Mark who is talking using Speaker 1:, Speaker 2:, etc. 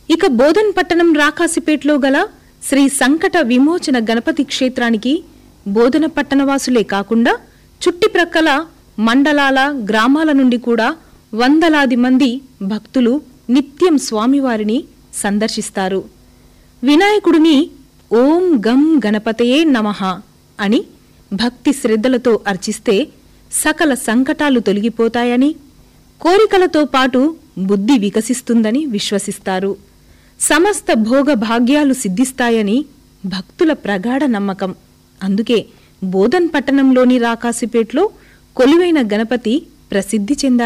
Speaker 1: ఇక బోధన్ పట్టణం రాకాసిపేటలో గల శ్రీ సంకట విమోచన గణపతి క్షేత్రానికి బోధన పట్టణవాసులే కాకుండా చుట్టిప్రక్కల మండలాల గ్రామాల నుండి కూడా వందలాది మంది భక్తులు నిత్యం స్వామివారిని సందర్శిస్తారు వినాయకుడిని ఓం గం గణపతయే నమః అని భక్తి శ్రద్ధలతో అర్చిస్తే సకల సంకటాలు తొలగిపోతాయని కోరికలతో పాటు బుద్ధి వికసిస్తుందని విశ్వసిస్తారు సమస్త భోగ భాగ్యాలు సిద్ధిస్తాయని భక్తుల ప్రగాఢ నమ్మకం అందుకే బోధన్ పట్టణంలోని రాకాసిపేట్లో కొలువైన గణపతి ప్రసిద్ధి చెందారు